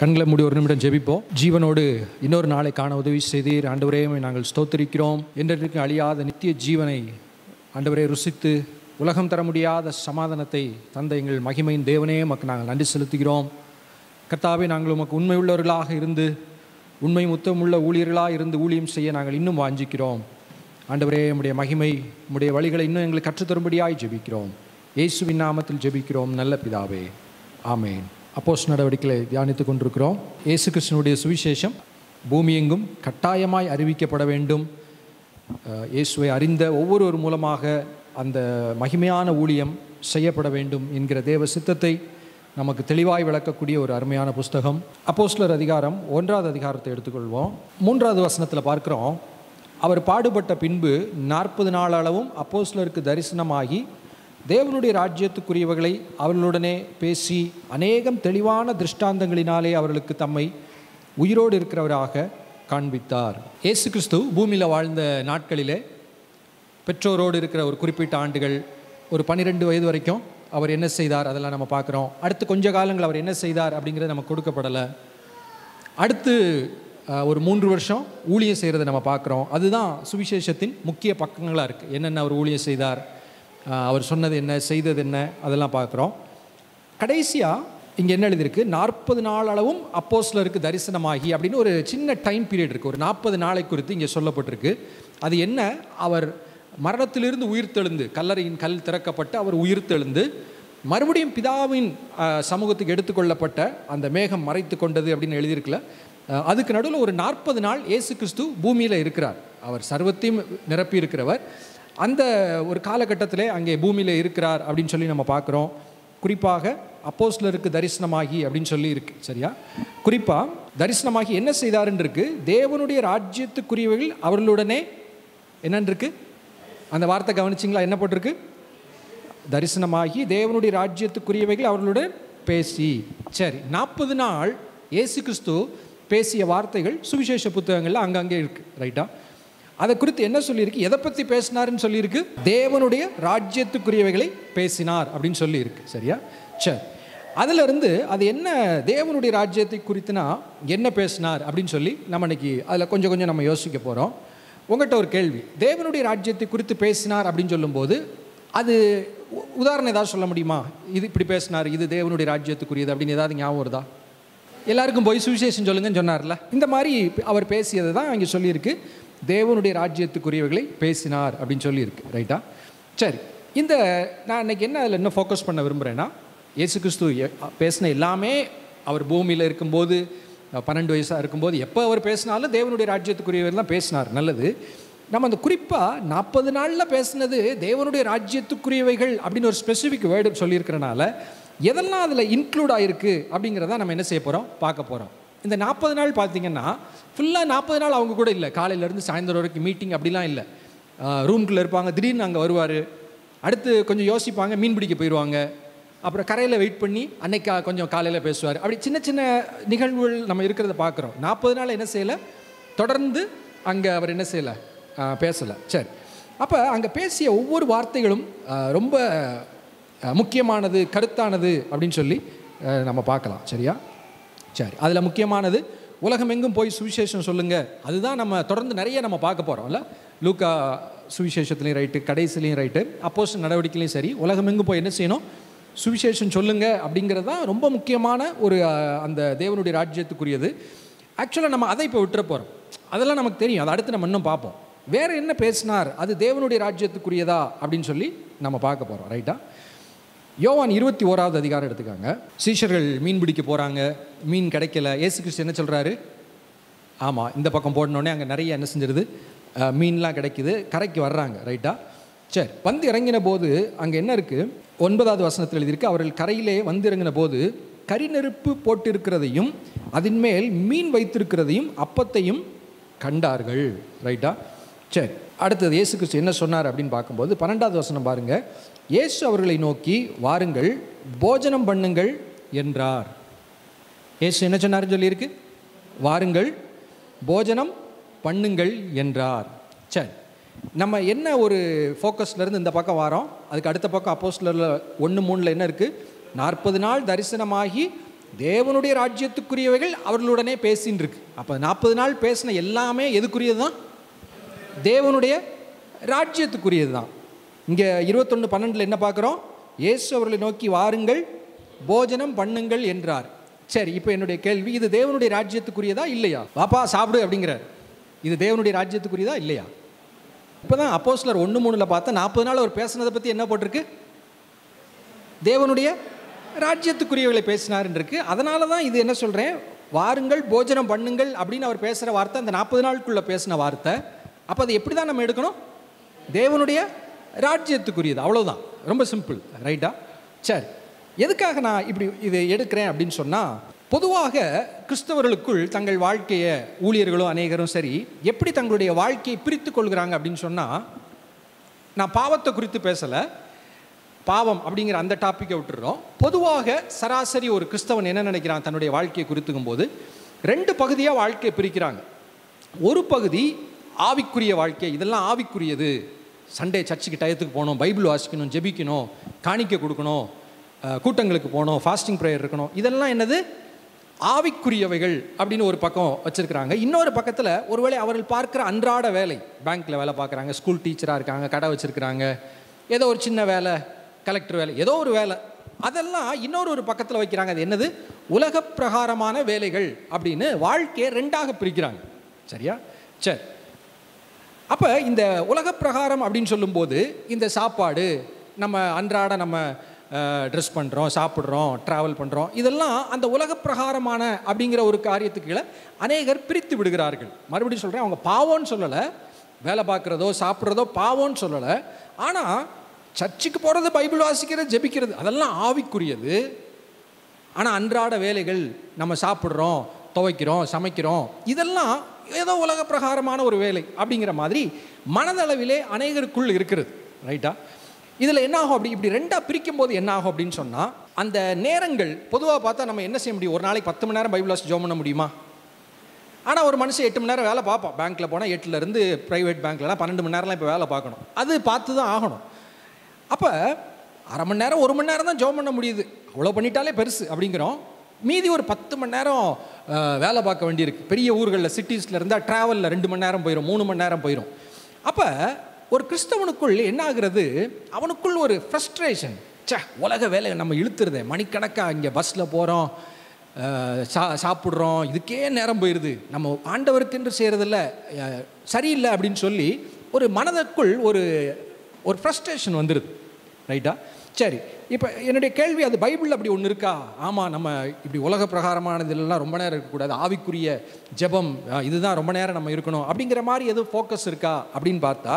கண்களை மூடி ஒரு நிமிடம் ஜெபிப்போம் ஜீவனோடு இன்னொரு நாளை காண உதவி செய்தீர் ஆண்டவரே உம்மை நாங்கள் ஸ்தோத்திரிக்கிறோம் என்றைக்கு அழியாத நித்திய ஜீவனை ஆண்டவரே ருசித்து உலகம் தர முடியாத சமாதானத்தை தந்த எங்கள் மகிமையின் தேவனே உமக்கு நாங்கள் நன்றி செலுத்துகிறோம் கர்த்தாவே நாங்கள் உமக்கு உண்மை உள்ளவர்களாக இருந்து உண்மை முத்தமுள்ள ஊழியர்களாக இருந்து ஊழியம் செய்ய நாங்கள் இன்னும் வாஞ்சிக்கிறோம் ஆண்டவரே உம்முடைய மகிமை உம்முடைய வழிகளை இன்னும் எங்களுக்கு கற்றுத்தரும்படியாய் ஜெபிக்கிறோம் இயேசுவின் நாமத்தில் ஜெபிக்கிறோம் நல்ல பிதாவே ஆமேன் அப்போஸ் நடவடிக்கைகளை தியானித்துக் கொண்டிருக்கிறோம் இயேசு கிருஷ்ணனுடைய சுவிசேஷம் பூமியெங்கும் கட்டாயமாய் அறிவிக்கப்பட வேண்டும் அஹ், இயேசுவை அறிந்த ஒவ்வொருவர் மூலமாக அந்த மகிமையான ஊழியம் செய்யப்பட வேண்டும் என்கிற தேவ சித்தத்தை நமக்கு தெளிவாய் விளக்கக்கூடிய ஒரு அருமையான புஸ்தகம் அப்போஸ்லர் அதிகாரம் ஒன்றாவது அதிகாரத்தை எடுத்துக்கொள்வோம் மூன்றாவது வசனத்தில் பார்க்கிறோம் அவர் பாடுபட்ட பின்பு நாற்பது நாள் அளவும் அப்போஸ்லருக்கு தரிசனமாகி தேவனுடைய ராஜ்யத்துக்குரியவர்களை அவர்களுடனே பேசி அநேகம் தெளிவான திருஷ்டாந்தங்களினாலே அவர்களுக்கு தம்மை உயிரோடு இருக்கிறவராக காண்பித்தார் இயேசு கிறிஸ்து பூமியில் வாழ்ந்த நாட்களிலே பெற்றோரோடு இருக்கிற ஒரு குறிப்பிட்ட ஆண்டுகள் ஒரு பன்னிரெண்டு வயது வரைக்கும் அவர் என்ன செய்தார் அதெல்லாம் நம்ம பார்க்குறோம் அடுத்து கொஞ்ச காலங்கள் அவர் என்ன செய்தார் அப்படிங்கிறது நமக்கு கொடுக்கப்படலை அடுத்து அஹ், ஒரு மூன்று வருஷம் ஊழியம் செய்கிறத நம்ம பார்க்குறோம் அதுதான் சுவிசேஷத்தின் முக்கிய பக்கங்களாக இருக்குது என்னென்ன அவர் ஊழியம் செய்தார் அஹ், அவர் சொன்னது என்ன செய்தது என்ன அதெல்லாம் பார்க்குறோம் கடைசியாக இங்கே என்ன எழுதியிருக்கு நாற்பது நாள் அளவும் அப்போஸ்லருக்கு தரிசனமாகி அப்படின்னு ஒரு சின்ன டைம் பீரியட் இருக்குது ஒரு நாற்பது நாளை குறித்து இங்கே சொல்லப்பட்டிருக்கு அது என்ன அவர் மரணத்திலிருந்து உயிர்த்தெழுந்து கல்லறையின் கல் திறக்கப்பட்டு அவர் உயிர்த்தெழுந்து மறுபடியும் பிதாவின் அஹ், சமூகத்துக்கு எடுத்துக்கொள்ளப்பட்ட அந்த மேகம் மறைத்து கொண்டது அப்படின்னு எழுதியிருக்கல அஹ், அதுக்கு நடுவில் ஒரு நாற்பது நாள் இயேசு கிறிஸ்து பூமியில் இருக்கிறார் அவர் சர்வத்தையும் நிரப்பி இருக்கிறவர் அந்த ஒரு காலகட்டத்திலே அங்கே பூமியில் இருக்கிறார் அப்படின்னு சொல்லி நம்ம பார்க்குறோம் குறிப்பாக அப்போஸ்லருக்கு தரிசனமாகி அப்படின்னு சொல்லி இருக்கு சரியா குறிப்பாக தரிசனமாகி என்ன செய்தாருன்னு இருக்கு தேவனுடைய ராஜ்யத்துக்குரியவர்கள் அவர்களுடனே என்னன்னு இருக்கு அந்த வார்த்தை கவனிச்சிங்களா என்ன போட்டிருக்கு தரிசனமாகி தேவனுடைய ராஜ்யத்துக்குரியவைகள் அவர்களுடன் பேசி சரி நாற்பது நாள் இயேசு கிறிஸ்து பேசிய வார்த்தைகள் சுவிசேஷ புத்தகங்கள்ல அங்கங்கே இருக்கு ரைட்டா அதை குறித்து என்ன சொல்லியிருக்கு எதை பற்றி பேசினாருன்னு சொல்லியிருக்கு தேவனுடைய ராஜ்யத்துக்குரியவைகளை பேசினார் அப்படின்னு சொல்லியிருக்கு சரியா சரி அதுல இருந்து அது என்ன தேவனுடைய ராஜ்யத்தை குறித்துனா என்ன பேசினார் அப்படின்னு சொல்லி நம்ம இன்னைக்கு அதில் கொஞ்சம் கொஞ்சம் நம்ம யோசிக்க போகிறோம் உங்கள்கிட்ட ஒரு கேள்வி தேவனுடைய ராஜ்யத்தை குறித்து பேசினார் அப்படின்னு சொல்லும்போது அது உ- உதாரணம் ஏதாவது சொல்ல முடியுமா இது இப்படி பேசினார் இது தேவனுடைய ராஜ்யத்துக்குரியது அப்படின்னு ஏதாவது ஞாபகம் வருதா எல்லாருக்கும் போய் சுவிசேஷம் சொல்லுங்கன்னு சொன்னார்ல இந்த மாதிரி அவர் பேசியது தான் இங்கே சொல்லியிருக்கு தேவனுடைய ராஜ்யத்துக்குரியவர்களை பேசினார் அப்படின்னு சொல்லியிருக்கு ரைட்டா சரி இந்த நான் இன்னைக்கு என்ன அதில் இன்னும் ஃபோக்கஸ் பண்ண விரும்புகிறேன்னா இயேசு கிறிஸ்து எ- பேசின எல்லாமே அவர் பூமியில் இருக்கும்போது அஹ், பன்னெண்டு வயசாக இருக்கும்போது எப்போ அவர் பேசினாலும் தேவனுடைய ராஜ்யத்துக்குரியவர் தான் பேசினார் நல்லது நம்ம அந்த குறிப்பாக நாற்பது நாளில் பேசினது தேவனுடைய ராஜ்யத்துக்குரியவைகள் அப்படின்னு ஒரு ஸ்பெசிஃபிக் வேர்டு சொல்லியிருக்கிறனால எதெல்லாம் அதில் இன்க்ளூட் ஆகிருக்கு அப்படிங்கிறத நம்ம என்ன செய்ய போகிறோம் பார்க்க போகிறோம் இந்த நாற்பது நாள் பார்த்தீங்கன்னா ஃபுல்லாக நாற்பது நாள் அவங்க கூட இல்லை காலையிலேருந்து சாயந்தரம் வரைக்கும் மீட்டிங் அப்படிலாம் இல்லை ரூம்குள்ளே இருப்பாங்க திடீர்னு அங்கே வருவார் அடுத்து கொஞ்சம் யோசிப்பாங்க மீன் பிடிக்க போயிடுவாங்க அப்புறம் கரையில் வெயிட் பண்ணி அன்னைக்கு கா- கொஞ்சம் காலையில் பேசுவார் அப்படி சின்ன சின்ன நிகழ்வுகள் நம்ம இருக்கிறத பார்க்குறோம் நாற்பது நாள் என்ன செய்யலை தொடர்ந்து அங்கே அவர் என்ன செய்யலை பேசலை சரி அப்போ அங்கே பேசிய ஒவ்வொரு வார்த்தைகளும் ஆ, ரொம்ப ஆ, முக்கியமானது கருத்தானது அப்படின்னு சொல்லி ஆ, நம்ம பார்க்கலாம் சரியா சரி அதில் முக்கியமானது உலகமெங்கும் போய் சுவிசேஷம் சொல்லுங்கள் அதுதான் நம்ம தொடர்ந்து நிறைய நம்ம பார்க்க போகிறோம்ல லூக்கா சுவிசேஷத்துலேயும் ரைட்டு கடைசிலையும் ரைட்டு அப்போஸ் நடவடிக்கையிலையும் சரி உலகமெங்கும் போய் என்ன செய்யணும் சுவிசேஷம் சொல்லுங்க அப்படிங்கிறது தான் ரொம்ப முக்கியமான ஒரு அஹ், அந்த தேவனுடைய ராஜ்யத்துக்குரியது ஆக்சுவலாக நம்ம அதை இப்போ விட்டுற போகிறோம் அதெல்லாம் நமக்கு தெரியும் அதை அடுத்து நம்ம இன்னும் பார்ப்போம் வேறு என்ன பேசினார் அது தேவனுடைய ராஜ்யத்துக்குரியதா அப்படின்னு சொல்லி நம்ம பார்க்க போகிறோம் ரைட்டா யோவான் இருபத்தி ஓராவது அதிகாரம் எடுத்துக்காங்க சீஷர்கள் மீன் பிடிக்க போகிறாங்க மீன் கிடைக்கல இயேசு கிறிஸ்து என்ன சொல்கிறாரு ஆமாம் இந்த பக்கம் போடணுன்னே அங்கே நிறைய என்ன செஞ்சிருது அஹ், மீன்லாம் கிடைக்குது கரைக்கு வர்றாங்க ரைட்டா சரி வந்து இறங்கின போது அங்கே என்ன இருக்குது ஒன்பதாவது வசனத்தில் எழுதியிருக்கு அவர்கள் கரையிலே வந்து இறங்கின போது கரிநெருப்பு போட்டிருக்கிறதையும் அதன் மேல் மீன் வைத்திருக்கிறதையும் அப்பத்தையும் கண்டார்கள் ரைட்டா சரி அடுத்தது இயேசு கிறிஸ்து என்ன சொன்னார் அப்படின்னு பார்க்கும்போது பன்னெண்டாவது வசனம் பாருங்க இயேசு அவர்களை நோக்கி வாருங்கள் போஜனம் பண்ணுங்கள் என்றார் இயேசு என்ன சொன்னாருன்னு சொல்லியிருக்கு வாருங்கள் போஜனம் பண்ணுங்கள் என்றார் சரி நம்ம என்ன ஒரு ஃபோக்கஸ்ல இருந்து இந்த பக்கம் வாரோம் அதுக்கு அடுத்த பக்கம் அப்போஸ்லரில் ஒன்று மூணில் என்ன இருக்குது நாற்பது நாள் தரிசனமாகி தேவனுடைய ராஜ்யத்துக்குரியவைகள் அவர்களுடனே பேசின்னு இருக்கு அப்போ நாற்பது நாள் பேசின எல்லாமே எதுக்குரியது தான் தேவனுடைய ராஜ்யத்துக்குரியது தான் இங்கே இருபத்தொன்று பன்னெண்டில் என்ன பார்க்குறோம் இயேசு அவர்களை நோக்கி வாருங்கள் போஜனம் பண்ணுங்கள் என்றார் சரி இப்போ என்னுடைய கேள்வி இது தேவனுடைய ராஜ்யத்துக்குரியதா இல்லையா வாப்பா சாப்பிடு அப்படிங்கிறார் இது தேவனுடைய ராஜ்யத்துக்குரியதா இல்லையா இப்போ தான் அப்போ சிலர் ஒன்று மூணில் பார்த்தா நாற்பது நாள் அவர் பேசுனதை பற்றி என்ன போட்டிருக்கு தேவனுடைய ராஜ்யத்துக்குரியவர்களை பேசினாருன்னு இருக்கு அதனால தான் இது என்ன சொல்கிறேன் வாருங்கள் போஜனம் பண்ணுங்கள் அப்படின்னு அவர் பேசுகிற வார்த்தை அந்த நாற்பது நாளுக்குள்ளே பேசின வார்த்தை அப்போ அது எப்படி தான் நம்ம எடுக்கணும் தேவனுடைய ராஜ்யத்துக்குரியது அவ்வளவுதான் ரொம்ப சிம்பிள் ரைட்டா சரி எதுக்காக நான் இப்படி இதை எடுக்கிறேன் அப்படின்னு சொன்னால் பொதுவாக கிறிஸ்தவர்களுக்குள் தங்கள் வாழ்க்கையை ஊழியர்களும் அநேகரும் சரி எப்படி தங்களுடைய வாழ்க்கையை பிரித்து கொள்கிறாங்க அப்படின்னு சொன்னால் நான் பாவத்தை குறித்து பேசலை பாவம் அப்படிங்கிற அந்த டாப்பிக்கை விட்டுறோம் பொதுவாக சராசரி ஒரு கிறிஸ்தவன் என்ன நினைக்கிறான் தன்னுடைய வாழ்க்கையை குறித்துக்கும் போது ரெண்டு பகுதியாக வாழ்க்கையை பிரிக்கிறாங்க ஒரு பகுதி ஆவிக்குரிய வாழ்க்கை இதெல்லாம் ஆவிக்குரியது சண்டே சர்ச்சுக்கு டயத்துக்கு போகணும் பைபிள் வாசிக்கணும் ஜெபிக்கணும் காணிக்கை கொடுக்கணும் அஹ், கூட்டங்களுக்கு போகணும் ஃபாஸ்டிங் ப்ரேயர் இருக்கணும் இதெல்லாம் என்னது ஆவிக்குரியவைகள் அப்படின்னு ஒரு பக்கம் வச்சிருக்கிறாங்க இன்னொரு பக்கத்தில் ஒருவேளை அவர்கள் பார்க்குற அன்றாட வேலை பேங்க்கில் வேலை பார்க்குறாங்க ஸ்கூல் டீச்சராக இருக்காங்க கடை வச்சிருக்கிறாங்க ஏதோ ஒரு சின்ன வேலை கலெக்டர் வேலை ஏதோ ஒரு வேலை அதெல்லாம் இன்னொரு ஒரு பக்கத்தில் வைக்கிறாங்க அது என்னது உலக பிரகாரமான வேலைகள் அப்படின்னு வாழ்க்கையை ரெண்டாக பிரிக்கிறாங்க சரியா சரி அப்போ இந்த உலக பிரகாரம் அப்படின்னு சொல்லும்போது இந்த சாப்பாடு நம்ம அன்றாட நம்ம ட்ரெஸ் பண்ணுறோம் சாப்பிட்றோம் ட்ராவல் பண்ணுறோம் இதெல்லாம் அந்த உலக பிரகாரமான அப்படிங்கிற ஒரு காரியத்துக்கு கீழே அநேகர் பிரித்து விடுகிறார்கள் மறுபடியும் சொல்கிறேன் அவங்க பாவம்னு சொல்லலை வேலை பார்க்குறதோ சாப்பிட்றதோ பாவம்னு சொல்லலை ஆனால் சர்ச்சுக்கு போகிறது பைபிள் வாசிக்கிறது ஜெபிக்கிறது அதெல்லாம் ஆவிக்குரியது ஆனால் அன்றாட வேலைகள் நம்ம சாப்பிட்றோம் துவைக்கிறோம் சமைக்கிறோம் இதெல்லாம் ஏதோ உலக பிரகாரமான ஒரு வேலை அப்படிங்கிற மாதிரி மனதளவிலே அநேகருக்குள் இருக்கிறது ரைட்டா இதில் என்ன ஆகும் அப்படி இப்படி ரெண்டாக பிரிக்கும் போது என்ன ஆகும் அப்படின்னு சொன்னால் அந்த நேரங்கள் பொதுவாக பார்த்தா நம்ம என்ன செய்ய முடியும் ஒரு நாளைக்கு பத்து மணி நேரம் பைபிள் வாசி ஜோம் பண்ண முடியுமா ஆனால் ஒரு மனுஷன் எட்டு மணி நேரம் வேலை பார்ப்பான் பேங்க்கில் போனால் எட்டுலேருந்து ப்ரைவேட் பேங்க்லலாம் பன்னெண்டு மணி நேரம்லாம் இப்போ வேலை பார்க்கணும் அது பார்த்து தான் ஆகணும் அப்போ அரை மணி நேரம் ஒரு மணி நேரம் தான் ஜோம் பண்ண முடியுது அவ்வளோ பண்ணிட்டாலே பெருசு அப்படிங்கிறோம் மீதி ஒரு பத்து மணி நேரம் அஹ், வேலை பார்க்க வேண்டியிருக்கு பெரிய ஊர்களில் சிட்டிஸில் இருந்தால் ட்ராவலில் ரெண்டு மணி நேரம் போயிடும் மூணு மணி நேரம் போயிடும் அப்போ ஒரு கிறிஸ்தவனுக்குள் என்ன ஆகுறது அவனுக்குள் ஒரு ஃப்ரஸ்ட்ரேஷன் ச்சே உலக வேலை நம்ம இழுத்துருதே மணிக்கணக்காக இங்கே பஸ்ஸில் போகிறோம் சா சாப்பிட்றோம் இதுக்கே நேரம் போயிடுது நம்ம ஆண்டவருக்கென்று செய்கிறதில்ல சரியில்லை அப்படின்னு சொல்லி ஒரு மனதுக்குள் ஒரு ஒரு ஃப்ரஸ்ட்ரேஷன் வந்துடுது ரைட்டா சரி இப்போ என்னுடைய கேள்வி அது பைபிளில் அப்படி ஒன்று இருக்கா ஆமாம் நம்ம இப்படி உலக பிரகாரமானதுலாம் ரொம்ப நேரம் இருக்கக்கூடாது ஆவிக்குரிய ஜெபம் அஹ், இதுதான் ரொம்ப நேரம் நம்ம இருக்கணும் அப்படிங்கிற மாதிரி எதுவும் ஃபோக்கஸ் இருக்கா அப்படின்னு பார்த்தா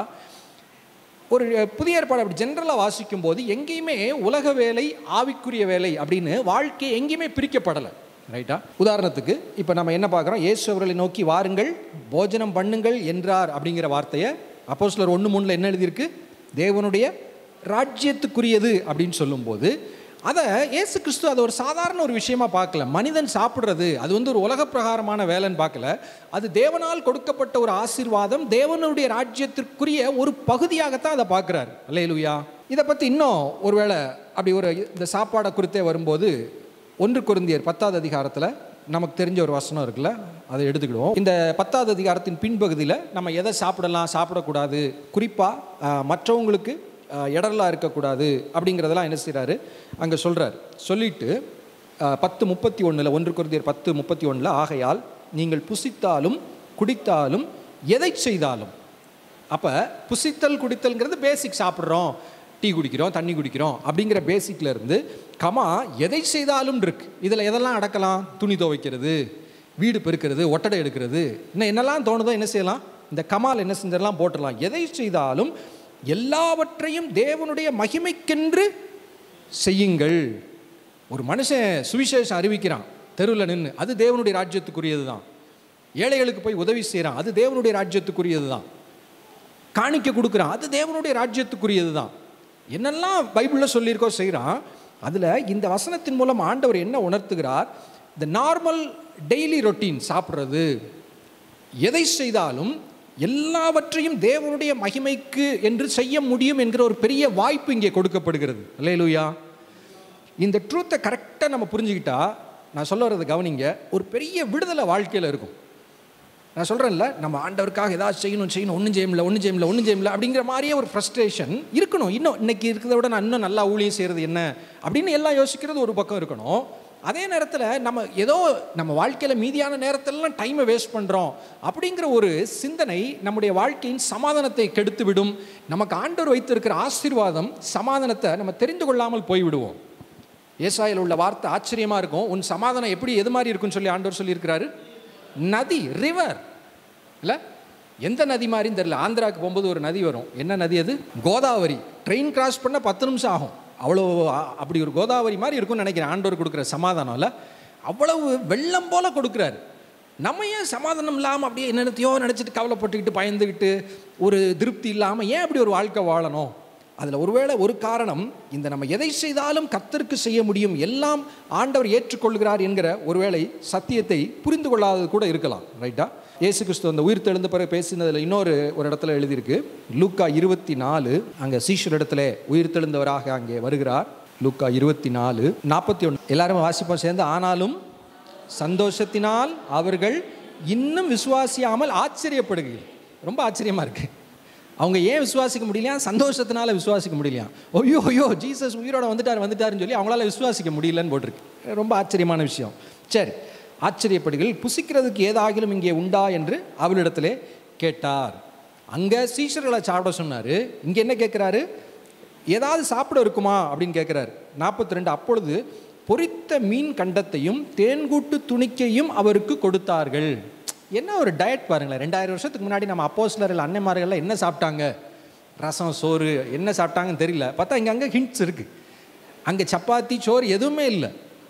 ஒரு புதிய ஏற்பாடு அப்படி ஜென்ரலாக வாசிக்கும் போது எங்கேயுமே உலக வேலை ஆவிக்குரிய வேலை அப்படின்னு வாழ்க்கை எங்கேயுமே பிரிக்கப்படலை ரைட்டா உதாரணத்துக்கு இப்போ நம்ம என்ன பார்க்குறோம் இயேசு அவர்களை நோக்கி வாருங்கள் போஜனம் பண்ணுங்கள் என்றார் அப்படிங்கிற வார்த்தையை அப்போ சிலர் ஒன்று மூணில் என்ன எழுதியிருக்கு தேவனுடைய ராஜ்யத்துக்குரியது அப்படின்னு சொல்லும்போது அதை இயேசு கிறிஸ்து அதை ஒரு சாதாரண ஒரு விஷயமா பார்க்கல மனிதன் சாப்பிட்றது அது வந்து ஒரு உலக பிரகாரமான வேலைன்னு பார்க்கல அது தேவனால் கொடுக்கப்பட்ட ஒரு ஆசீர்வாதம் தேவனுடைய ராஜ்யத்திற்குரிய ஒரு பகுதியாகத்தான் அதை பார்க்குறாரு அல்லேலூயா இதை பற்றி இன்னும் ஒருவேளை அப்படி ஒரு இந்த சாப்பாடை குறித்தே வரும்போது ஒன்று குருந்தியர் பத்தாவது அதிகாரத்தில் நமக்கு தெரிஞ்ச ஒரு வசனம் இருக்குல்ல அதை எடுத்துக்கிடுவோம் இந்த பத்தாவது அதிகாரத்தின் பின்பகுதியில் நம்ம எதை சாப்பிடலாம் சாப்பிடக்கூடாது குறிப்பாக மற்றவங்களுக்கு அஹ், இடரலா இருக்கக்கூடாது அப்படிங்கிறதெல்லாம் என்ன செய்கிறாரு அங்கே சொல்கிறார் சொல்லிட்டு அஹ், பத்து முப்பத்தி ஒன்றில் ஒன்று குருந்தியர் பத்து முப்பத்தி ஒன்றில் ஆகையால் நீங்கள் புசித்தாலும் குடித்தாலும் எதை செய்தாலும் அப்போ புசித்தல் குடித்தல்ங்கிறது பேசிக் சாப்பிட்றோம் டீ குடிக்கிறோம் தண்ணி குடிக்கிறோம் அப்படிங்கிற பேசிக்ல இருந்து கமா எதை செய்தாலும் இருக்கு இதில் எதெல்லாம் அடக்கலாம் துணி துவைக்கிறது வீடு பெருக்கிறது ஒட்டடை எடுக்கிறது இன்னும் என்னெல்லாம் தோணுதோ என்ன செய்யலாம் இந்த கமால் என்ன செஞ்சதெல்லாம் போட்டுடலாம் எதை செய்தாலும் எல்லாவற்றையும் தேவனுடைய மகிமைக்கென்று செய்யுங்கள் ஒரு மனுஷன் சுவிசேஷம் அறிவிக்கிறான் தெருவில் நின்று அது தேவனுடைய ராஜ்யத்துக்குரியது தான் ஏழைகளுக்கு போய் உதவி செய்கிறான் அது தேவனுடைய ராஜ்யத்துக்குரியது தான் காணிக்க கொடுக்குறான் அது தேவனுடைய ராஜ்யத்துக்குரியது தான் என்னெல்லாம் பைபிளில் சொல்லியிருக்கோ செய்கிறான் அதில் இந்த வசனத்தின் மூலம் ஆண்டவர் என்ன உணர்த்துகிறார் இந்த நார்மல் டெய்லி ரொட்டீன் சாப்பிட்றது எதை செய்தாலும் எல்லாவற்றையும் தேவனுடைய மகிமைக்கு என்று செய்ய முடியும் என்கிற ஒரு பெரிய வாய்ப்பு இங்கே கொடுக்கப்படுகிறது அல்லேலூயா இந்த ட்ரூத்தை கரெக்டாக நம்ம புரிஞ்சுக்கிட்டா நான் சொல்ல வர்றது கவனிங்க ஒரு பெரிய விடுதலை வாழ்க்கையில் இருக்கும் நான் சொல்கிறேன்ல நம்ம ஆண்டவருக்காக ஏதாவது செய்யணும் செய்யணும் ஒன்றும் செய்ய முடியல ஒன்றும் செய்ய முடியல ஒன்றும் செய்ய முடியல அப்படிங்கிற மாதிரியே ஒரு ஃப்ரஸ்ட்ரேஷன் இருக்கணும் இன்னும் இன்னைக்கு இருக்கிறத விட நான் இன்னும் நல்லா ஊழியம் செய்கிறது என்ன அப்படின்னு எல்லாம் யோசிக்கிறது ஒரு பக்கம் இருக்கணும் அதே நேரத்தில் நம்ம ஏதோ நம்ம வாழ்க்கையில் மீதியான நேரத்திலலாம் டைமை வேஸ்ட் பண்ணுறோம் அப்படிங்கிற ஒரு சிந்தனை நம்முடைய வாழ்க்கையின் சமாதானத்தை கெடுத்து விடும் நமக்கு ஆண்டவர் வைத்திருக்கிற ஆசீர்வாதம் சமாதானத்தை நம்ம தெரிந்து கொள்ளாமல் போய்விடுவோம் ஏசாயில் உள்ள வார்த்தை ஆச்சரியமாக இருக்கும் உன் சமாதானம் எப்படி எது மாதிரி இருக்குன்னு சொல்லி ஆண்டவர் சொல்லியிருக்கிறாரு நதி ரிவர் இல்லை எந்த நதி மாதிரின்னு தெரியல ஆந்திராவுக்கு போகும்போது ஒரு நதி வரும் என்ன நதி அது கோதாவரி ட்ரெயின் கிராஸ் பண்ண பத்து நிமிஷம் ஆகும் அவ்வளோ அ- அப்படி ஒரு கோதாவரி மாதிரி இருக்கும்னு நினைக்கிறேன் ஆண்டவர் கொடுக்குற சமாதானம் இல்லை அவ்வளவு வெள்ளம் போல கொடுக்குறாரு நம்ம ஏன் சமாதானம் இல்லாமல் அப்படியே என்னென்னத்தையோ நினச்சிட்டு கவலைப்பட்டுக்கிட்டு பயந்துக்கிட்டு ஒரு திருப்தி இல்லாமல் ஏன் அப்படி ஒரு வாழ்க்கை வாழணும் அதில் ஒருவேளை ஒரு காரணம் இந்த நம்ம எதை செய்தாலும் கத்தருக்கு செய்ய முடியும் எல்லாம் ஆண்டவர் ஏற்றுக்கொள்கிறார் என்கிற ஒருவேளை சத்தியத்தை புரிந்து கொள்ளாதது கூட இருக்கலாம் ரைட்டா இயேசு கிறிஸ்து அந்த உயிர் தெழுந்த பிறகு பேசினதில் இன்னொரு ஒரு இடத்துல எழுதியிருக்கு லூக்கா இருபத்தி நாலு அங்கே சீஷர் இடத்துல உயிர் தெழுந்தவராக அங்கே வருகிறார் லூக்கா இருபத்தி நாலு நாற்பத்தி ஒன்று எல்லாரும் வாசிப்போம் சேர்ந்து ஆனாலும் சந்தோஷத்தினால் அவர்கள் இன்னும் விசுவாசியாமல் ஆச்சரியப்படுகிறீர்கள் ரொம்ப ஆச்சரியமா இருக்கு அவங்க ஏன் விசுவாசிக்க முடியலையா சந்தோஷத்தினால விசுவாசிக்க முடியலையா ஐயோ ஐயோ ஜீசஸ் உயிரோட வந்துட்டார் வந்துட்டாருன்னு சொல்லி அவங்களால விசுவாசிக்க முடியலன்னு போட்டிருக்கு ரொம்ப ஆச்சரியமான விஷயம் சரி ஆச்சரியப்படுகள் புசிக்கிறதுக்கு ஏதாகிலும் இங்கே உண்டா என்று அவளிடத்திலே கேட்டார் அங்கே சீஷர்களை சாப்பிட சொன்னார் இங்கே என்ன கேட்குறாரு ஏதாவது சாப்பிட இருக்குமா அப்படின்னு கேட்குறாரு நாற்பத்தி ரெண்டு அப்பொழுது பொரித்த மீன் கண்டத்தையும் தேன்கூட்டு துணிக்கையும் அவருக்கு கொடுத்தார்கள் என்ன ஒரு டயட் பாருங்களேன் ரெண்டாயிரம் வருஷத்துக்கு முன்னாடி நம்ம அப்போஸ்லர்கள் அன்னைமார்கள்லாம் என்ன சாப்பிட்டாங்க ரசம் சோறு என்ன சாப்பிட்டாங்கன்னு தெரியல பார்த்தா இங்கே அங்கே ஹிண்ட்ஸ் இருக்குது அங்கே சப்பாத்தி சோறு எதுவுமே இல்லை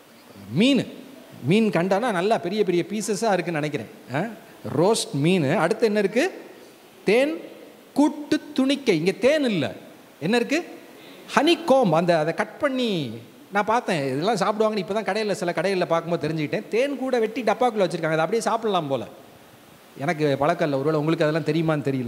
மீன் மீன் கண்டானா நல்லா பெரிய பெரிய பீசஸாக இருக்குன்னு நினைக்கிறேன் ரோஸ்ட் மீன் அடுத்து என்ன இருக்குது தேன் கூட்டு துணிக்கை இங்கே தேன் இல்லை என்ன இருக்குது ஹனி கோம் அந்த அதை கட் பண்ணி நான் பார்த்தேன் இதெல்லாம் சாப்பிடுவாங்கன்னு இப்போ தான் கடையில் சில கடைகளில் பார்க்கும்போது தெரிஞ்சுக்கிட்டேன் தேன் கூட வெட்டி டப்பாக்குள்ளே வச்சுருக்காங்க அதை அப்படியே சாப்பிடலாம் போல் எனக்கு பழக்கம் இல்லை ஒருவேளை உங்களுக்கு அதெல்லாம் தெரியுமான்னு தெரியல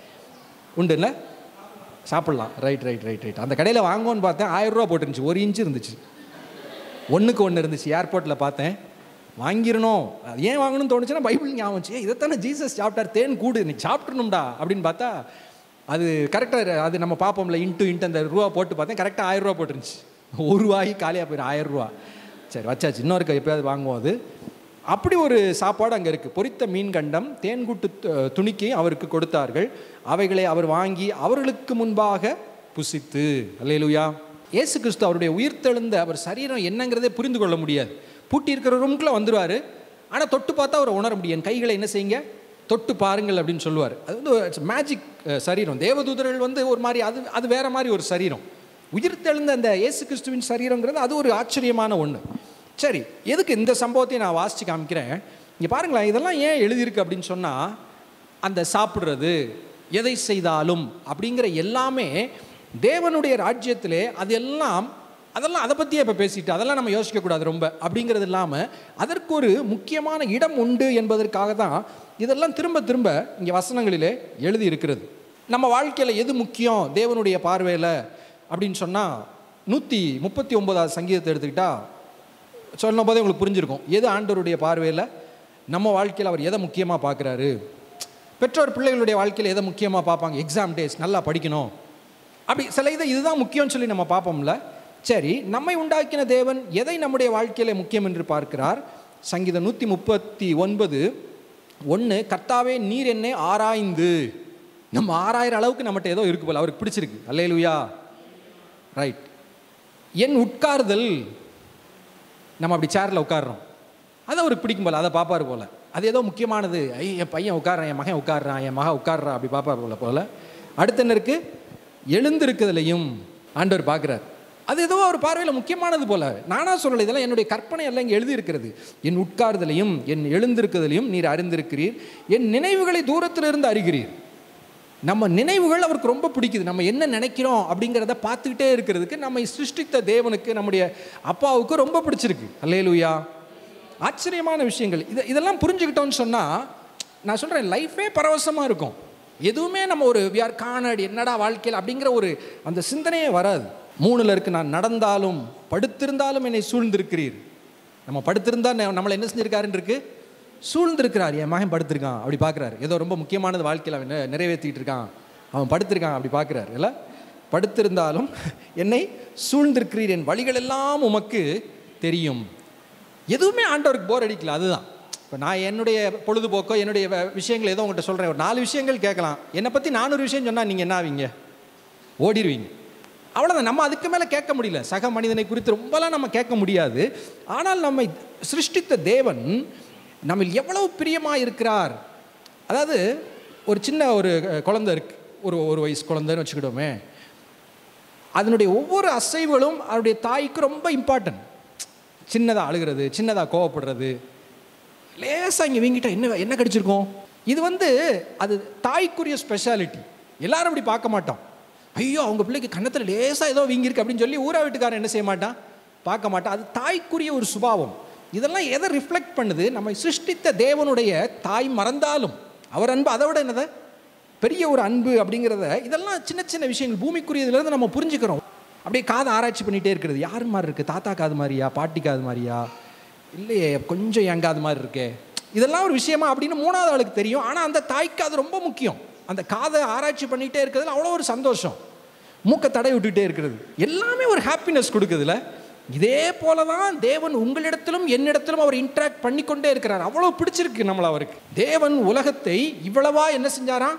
உண்டுல்ல சாப்பிட்லாம் ரைட் ரைட் ரைட் ரைட் அந்த கடையில் வாங்குவோன்னு பார்த்தேன் ஆயிரம் ரூபா போட்டுருந்துச்சு ஒரு இன்ச்சு இருந்துச்சு ஒன்றுக்கு ஒன்று இருந்துச்சு ஏர்போர்ட்டில் பார்த்தேன் வாங்கிடணும் அது ஏன் வாங்கணும்னு தோணுச்சுன்னா பைபிள் ஞாபகம் வந்துச்சு. ஏய் இதைத்தானே ஜீசஸ் சாப்பிட்டார் தேன் கூடு நீ சாப்பிட்றணும்டா அப்படின்னு பார்த்தா அது கரெக்டாக அது நம்ம பார்ப்போம்ல இன்ட்டு இன்ட்டு அந்த ரூபா போட்டு பார்த்தேன் கரெக்டாக ஆயிரம் ரூபா போட்டுருந்துச்சு ஒரு ரூபாய் காலியாக போயிடும் ஆயிரம் ரூபா சரி வச்சாச்சு இன்னொருக்கு எப்பயாவது வாங்குவோம் அது அப்படி ஒரு சாப்பாடு அங்கே இருக்குது பொரித்த மீன் கண்டம் தேன்கூட்டு து- துணிக்கை அவருக்கு கொடுத்தார்கள் அவைகளை அவர் வாங்கி அவர்களுக்கு முன்பாக புசித்து அல்லேலூயா இயேசு கிறிஸ்து அவருடைய உயிர்த்தெழுந்த அவர் சரீரம் என்னங்கிறதே புரிந்து கொள்ள முடியாது பூட்டி இருக்கிற ரூமுக்குள்ளே வந்துருவார் ஆனால் தொட்டு பார்த்தா அவரை உணர முடியும் என் கைகளை என்ன செய்யுங்க தொட்டு பாருங்கள் அப்படின்னு சொல்லுவார் அது வந்து மேஜிக் சரீரம் தேவதூதர்கள் வந்து ஒரு மாதிரி அது அது வேற மாதிரி ஒரு சரீரம் உயிர்த்தெழுந்த அந்த இயேசு கிறிஸ்துவின் சரீரங்கிறது அது ஒரு ஆச்சரியமான ஒன்று சரி எதுக்கு இந்த சம்பவத்தை நான் வாசித்து காமிக்கிறேன் இங்கே பாருங்களேன் இதெல்லாம் ஏன் எழுதியிருக்கு அப்படின்னு சொன்னால் அந்த சாப்பிட்றது எதை செய்தாலும் அப்படிங்கிற எல்லாமே தேவனுடைய ராஜ்யத்திலே அது எல்லாம் அதெல்லாம் அதை பற்றியே இப்போ பேசிட்டு அதெல்லாம் நம்ம யோசிக்கக்கூடாது ரொம்ப அப்படிங்கிறது இல்லாமல் அதற்கு ஒரு முக்கியமான இடம் உண்டு என்பதற்காக தான் இதெல்லாம் திரும்ப திரும்ப இங்கே வசனங்களிலே எழுதி இருக்கிறது நம்ம வாழ்க்கையில் எது முக்கியம் தேவனுடைய பார்வையில் அப்படின்னு சொன்னால் நூற்றி முப்பத்தி ஒன்பதாவது சங்கீதத்தை எடுத்துக்கிட்டா சொன்ன போதே உங்களுக்கு புரிஞ்சிருக்கும் எது ஆண்டவருடைய பார்வையில் நம்ம வாழ்க்கையில் அவர் எதை முக்கியமாக பார்க்குறாரு பெற்றோர் பிள்ளைகளுடைய வாழ்க்கையில் எதை முக்கியமாக பார்ப்பாங்க எக்ஸாம் டேஸ் நல்லா படிக்கணும் அப்படி சில இதை இதுதான் முக்கியம்னு சொல்லி நம்ம பார்ப்போம்ல சரி நம்மை உண்டாக்கின தேவன் எதை நம்முடைய வாழ்க்கையில் முக்கியம் என்று பார்க்கிறார் சங்கீதம் நூற்றி முப்பத்தி ஒன்பது ஒன்று கர்த்தாவே நீர் என்னை ஆராய்ந்து நம்ம ஆறாயிரம் அளவுக்கு நம்மகிட்ட ஏதோ இருக்கு போல அவருக்கு பிடிச்சிருக்கு அல்லேலுயா ரைட் என் உட்கார்தல் நம்ம அப்படி சேரில் உட்காடுறோம் அது அவருக்கு பிடிக்கும் போல அதை பார்ப்பார் போல அது ஏதோ முக்கியமானது ஐ என் பையன் உட்காடுறான் என் மகன் உட்காடுறான் என் மகன் உட்காடுறா அப்படி பார்ப்பார் போல போல அடுத்து என்ன இருக்கு எழுந்திருக்கிறதுலையும் ஆண்டவர் பார்க்குறார் அது ஏதோ ஒரு பார்வையில் முக்கியமானது போல நானா சொல்லலை இதெல்லாம் என்னுடைய கற்பனை எல்லாம் இங்கே எழுதியிருக்கிறது என் உட்கார்தலையும் என் எழுந்திருக்கிறதையும் நீர் அறிந்திருக்கிறீர் என் நினைவுகளை தூரத்திலிருந்து அறிகிறீர் நம்ம நினைவுகள் அவருக்கு ரொம்ப பிடிக்குது நம்ம என்ன நினைக்கிறோம் அப்படிங்கிறத பார்த்துக்கிட்டே இருக்கிறதுக்கு நம்மை சிருஷ்டித்த தேவனுக்கு நம்முடைய அப்பாவுக்கு ரொம்ப பிடிச்சிருக்கு அல்லேலூயா ஆச்சரியமான விஷயங்கள் இதை இதெல்லாம் புரிஞ்சுக்கிட்டோம்னு சொன்னால் நான் சொல்கிறேன் லைஃபே பரவசமாக இருக்கும் எதுவுமே நம்ம ஒரு விஆர் காணடி என்னடா வாழ்க்கையில் அப்படிங்கிற ஒரு அந்த சிந்தனையே வராது மூணில் இருக்கு நான் நடந்தாலும் படுத்திருந்தாலும் என்னை சூழ்ந்திருக்கிறீர் நம்ம படுத்திருந்தா ந- நம்மளை என்ன செஞ்சிருக்காருன்னு இருக்கு சூழ்ந்திருக்கிறார் என் மகன் படுத்திருக்கான் அப்படி பார்க்குறாரு ஏதோ ரொம்ப முக்கியமானது வாழ்க்கையில் அவன் நெ- நிறைவேற்றிட்டு இருக்கான் அவன் படுத்திருக்கான் அப்படி பார்க்குறாரு இல்லை படுத்திருந்தாலும் என்னை சூழ்ந்திருக்கிறீர் என் வழிகள் எல்லாம் உமக்கு தெரியும் எதுவுமே ஆண்டவருக்கு போர் அடிக்கல அதுதான் இப்போ நான் என்னுடைய பொழுதுபோக்கோ என்னுடைய வ- விஷயங்கள் ஏதோ உங்கள்கிட்ட சொல்கிறேன் ஒரு நாலு விஷயங்கள் கேட்கலாம் என்னை பற்றி நானூறு விஷயம் சொன்னால் நீங்கள் என்ன ஆவீங்க ஓடிடுவீங்க அவ்வளோதான் நம்ம அதுக்கு மேலே கேட்க முடியல சக மனிதனை குறித்து ரொம்பலாம் நம்ம கேட்க முடியாது ஆனால் நம்மை சிருஷ்டித்த தேவன் நம்ம எவ்வளவு பிரியமாக இருக்கிறார் அதாவது ஒரு சின்ன ஒரு அஹ், குழந்தை இருக்கு ஒரு ஒரு வயசு குழந்தைன்னு வச்சுக்கிட்டோமே அதனுடைய ஒவ்வொரு அசைவுகளும் அவருடைய தாய்க்கு ரொம்ப இம்பார்ட்டன்ட் சின்னதாக அழுகிறது சின்னதாக கோவப்படுறது லேசாக இங்கே வீங்கிட்ட என்ன என்ன கடிச்சிருக்கோம் இது வந்து அது தாய்க்குரிய ஸ்பெஷாலிட்டி எல்லாரும் அப்படி பார்க்க மாட்டோம் ஐயோ அவங்க பிள்ளைக்கு கன்னத்தில் லேசாக ஏதோ வீங்கிருக்கு அப்படின்னு சொல்லி ஊரா வீட்டுக்காரன் என்ன செய்ய மாட்டான் பார்க்க மாட்டான் அது தாய்க்குரிய ஒரு சுபாவம் இதெல்லாம் எதை ரிஃப்ளெக்ட் பண்ணுது நம்மை சிருஷ்டித்த தேவனுடைய தாய் மறந்தாலும் அவர் அன்பு அதை விட என்னது பெரிய ஒரு அன்பு அப்படிங்கிறத இதெல்லாம் சின்ன சின்ன விஷயங்கள் பூமிக்குரியதுலேருந்து நம்ம புரிஞ்சுக்கிறோம் அப்படியே காதை ஆராய்ச்சி பண்ணிகிட்டே இருக்கிறது யார் மாதிரி இருக்குது தாத்தா காது மாதிரியா பாட்டி காது மாதிரியா இல்லையே கொஞ்சம் எங்காது மாதிரி இருக்கே இதெல்லாம் ஒரு விஷயமா அப்படின்னு மூணாவது ஆளுக்கு தெரியும் ஆனால் அந்த தாய்க்கு அது ரொம்ப முக்கியம் அந்த காதை ஆராய்ச்சி பண்ணிகிட்டே இருக்கிறதுல அவ்வளோ ஒரு சந்தோஷம் மூக்கை தடை விட்டுட்டே இருக்கிறது எல்லாமே ஒரு ஹாப்பினஸ் கொடுக்குதுல இதே போல தான் தேவன் உங்களிடத்திலும் என்னிடத்திலும் அவர் இன்ட்ராக்ட் பண்ணிக்கொண்டே இருக்கிறார் அவ்வளோ பிடிச்சிருக்கு நம்மள அவருக்கு தேவன் உலகத்தை இவ்வளவா என்ன செஞ்சாராம்